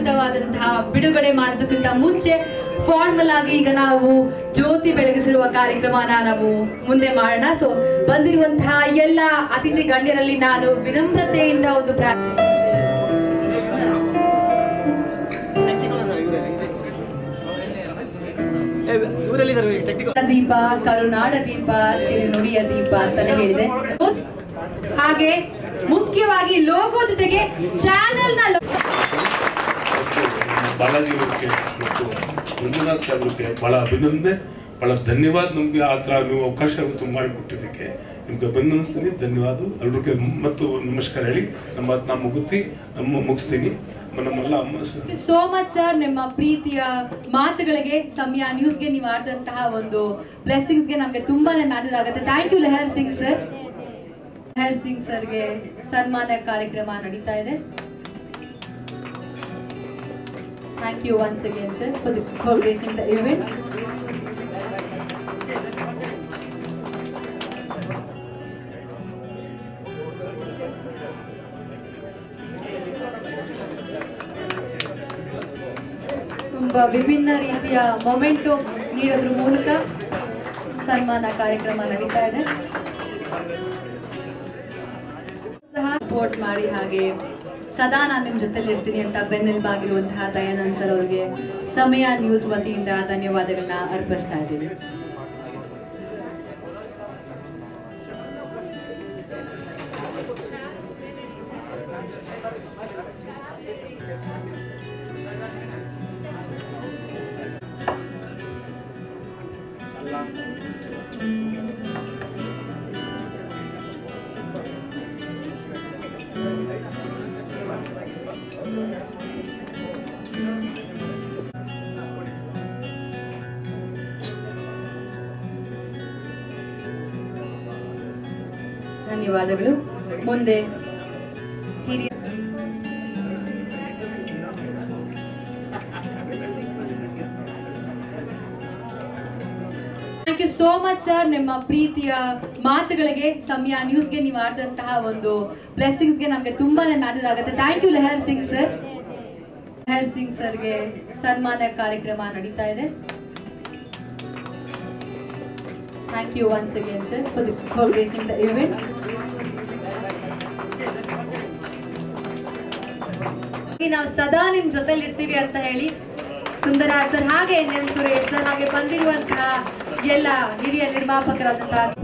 ಅದ್ಭುತವಾದಂತಹ ಬಿಡುಗಡೆ ಮಾಡೋದಕ್ಕಿಂತ ಮುಂಚೆ ಫಾರ್ಮಲ್ ಆಗಿ ಈಗ ನಾವು ಜ್ಯೋತಿ ಬೆಳಗಿಸಿರುವ ಕಾರ್ಯಕ್ರಮನ ನಾವು ಮುಂದೆ ಮಾಡೋಣ ಸೊ ಬಂದಿರುವಂತಹ ಎಲ್ಲ ಅತಿಥಿ ಗಣ್ಯರಲ್ಲಿ ನಾನು ವಿನಮ್ರತೆಯಿಂದ ಒಂದು ಪ್ರಾರ್ಥನೆ ಇವರೆಲ್ಲಿದ್ದಾರೆ ಟೆಕ್ನಿಕಲ್ ದೀಪ ಕರುನಾಡ ದೀಪ ಸಿರಿನುಡಿಯ ದೀಪ ಅಂತಾನೆ ಹೇಳಿದೆ ಹಾಗೆ ಮುಖ್ಯವಾಗಿ ಲೋಗೋ ಜೊತೆಗೆ ಚಾನೆಲ್ ನ ಬಾಲಾಜಿ ಅವರಿಗೆ ಮತ್ತು ಮಂಜುನಾಥ್ ಸಾಹೇಬ್ರಿಗೆ ಬಹಳ ಅಭಿನಂದನೆ ಬಹಳ ಧನ್ಯವಾದ ನಮಗೆ ಆ ಥರ ನೀವು ಅವಕಾಶ ಇವತ್ತು ಮಾಡಿಕೊಟ್ಟಿದ್ದಕ್ಕೆ ನಿಮ್ಗೆ ಅಭಿನಂದಿಸ್ತೀನಿ ಧನ್ಯವಾದ ಎಲ್ರಿಗೆ ಮತ್ತು ನಮಸ್ಕಾರ ಹೇಳಿ ನಮ್ಮ ಮಾತು ನಾ ಮುಗುತ್ತಿ ನಮ್ಮ ಮುಗಿಸ್ತೀನಿ ನಮ್ಮೆಲ್ಲ ಅಮ್ಮ ಸ- ಸೋ ಮಚ್ ಸರ್ ನಿಮ್ಮ ಪ್ರೀತಿಯ ಮಾತುಗಳಿಗೆ ಸಮಯ ನ್ಯೂಸ್ಗೆ ನೀವು ಆಡಿದಂತಹ ಒಂದು ಬ್ಲೆಸ್ಸಿಂಗ್ಸ್ ಗೆ ನಮಗೆ ತುಂಬಾನೇ ಮ್ಯಾಟರ್ ಆಗುತ್ತೆ thank you Lehar Singh sir Lehar Singh ಸರ್ಗೆ ಸನ್ಮಾನ ಕಾರ್ಯಕ್ರಮ ನಡೀತಾ ಇದೆ thank you once again sir for gracing the event ತುಂಬಾ ವಿಭಿನ್ನ ರೀತಿಯ ಮೊಮೆಂಟು ನೀಡೋದ್ರ ಮೂಲಕ ಸನ್ಮಾನ ಕಾರ್ಯಕ್ರಮ ನಡೀತಾ ಇದೆ ಸಹ ಸಪೋರ್ಟ್ ಮಾಡಿ ಹಾಗೆ ಸದಾ ನಾನು ನಿಮ್ಮ ಜೊತೆಲಿ ಇರ್ತೀನಿ ಅಂತ ಬೆನ್ನೆಲುಬಾಗಿರುವಂತಹ ದಯಾನಂದ್ ಸರ್ ಅವರಿಗೆ ಸಮಯ ನ್ಯೂಸ್ ವತಿಯಿಂದ ಧನ್ಯವಾದಗಳನ್ನ ಅರ್ಪಿಸ್ತಾ ಇದ್ದೀನಿ ಧನ್ಯವಾದಗಳು ಮುಂದೆ ಹಿರಿಯ thank you so much sir ನಿಮ್ಮ ಪ್ರೀತಿಯ ಮಾತುಗಳಿಗೆ ಸಮಯ ನ್ಯೂಸ್ಗೆ ನೀವು ಆಡಿದಂತಹ ಒಂದು ಬ್ಲೆಸ್ಸಿಂಗ್ಸ್ಗೆ ನಮಗೆ ತುಂಬಾನೇ ಮ್ಯಾಟರ್ ಆಗುತ್ತೆ thank you Lehar Singh sir Lehar Singh ಸರ್ಗೆ ಸನ್ಮಾನ ಕಾರ್ಯಕ್ರಮ ನಡೀತಾ ಇದೆ thank you once again sir for gracing the event ನಾವು ಸದಾ ನಿಮ್ ಜೊತೆಲಿ ಇರ್ತೀವಿ ಅಂತ ಹೇಳಿ ಸುಂದರ ಸರ್ ಹಾಗೆ ಎನ್ ಎಂ ಸುರೇಶ್ ಸರ್ ಹಾಗೆ ಬಂದಿರುವಂತಹ ಎಲ್ಲ ಹಿರಿಯ ನಿರ್ಮಾಪಕರಾದಂತಹ